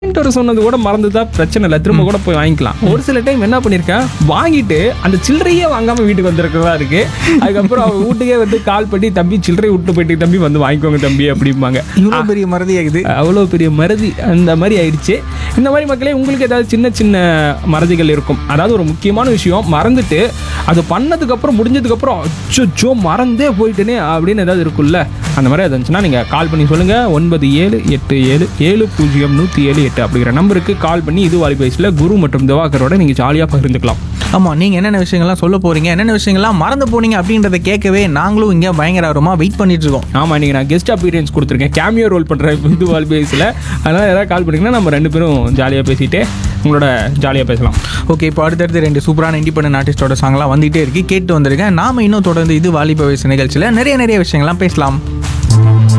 வாங்கிட்டு வர சொன்னது கூட மறந்துதான் பிரச்சனை இல்லை திரும்ப கூட போய் வாங்கிக்கலாம் ஒரு சில டைம் என்ன பண்ணியிருக்கேன் வாங்கிட்டு அந்த சில்லறையே வாங்காம வீட்டுக்கு வந்திருக்கிறதா இருக்கு அதுக்கப்புறம் அவங்க வீட்டுக்கே வந்து கால் பண்ணி தம்பி சில்லறை விட்டு போயிட்டு தம்பி வந்து வாங்கிக்கோங்க தம்பி அப்படிம்பாங்க இவ்வளோ பெரிய மறதியாகுது அவ்வளோ பெரிய மறதி அந்த மாதிரி ஆயிடுச்சு இந்த மாதிரி மக்களே உங்களுக்கு ஏதாவது சின்ன சின்ன மறதிகள் இருக்கும் அதாவது ஒரு முக்கியமான விஷயம் மறந்துட்டு அது பண்ணதுக்கப்புறம் முடிஞ்சதுக்கப்புறம் அச்சோ மறந்தே போயிட்டேனே அப்படின்னு ஏதாவது இருக்குல்ல அந்த மாதிரி அது இருந்துச்சுன்னா நீங்கள் கால் பண்ணி சொல்லுங்கள் ஒன்பது ஏழு எட்டு ஏழு ஏழு பூஜ்ஜியம் நூற்றி ஏழு எட்டு அப்படிங்கிற நம்பருக்கு கால் பண்ணி இது வாலிபேஸில் குரு மற்றும் திவாகரோட நீங்கள் ஜாலியாக பகிர்ந்துக்கலாம் ஆமாம் நீங்கள் என்னென்ன விஷயங்கள்லாம் சொல்ல போறீங்க என்னென்ன விஷயங்கள்லாம் மறந்து போனீங்க அப்படின்றத கேட்கவே நாங்களும் இங்கே பயங்கர ஆர்வமாக வெயிட் பண்ணிட்டு இருக்கோம் ஆமாம் இன்றைக்கி நான் கெஸ்ட் அப்பியரன்ஸ் கொடுத்துருக்கேன் கேமியோ ரோல் பண்ணுறேன் இது வாலிபேஸில் அதனால் யாராவது கால் பண்ணிங்கன்னா நம்ம ரெண்டு பேரும் ஜாலியாக பேசிட்டு உங்களோட ஜாலியாக பேசலாம் ஓகே இப்போ அடுத்தடுத்து ரெண்டு சூப்பரான இண்டிபெண்டன்ட் ஆர்டிஸ்டோட சாங்லாம் வந்துகிட்டே இருக்கு கேட்டு வந்திருக்கேன் நாம இன்னும் தொடர்ந்து இது வாலிப வயசு நிகழ்ச்சியில் நிறைய நிறைய விஷயங்கள்லாம் பேசலாம்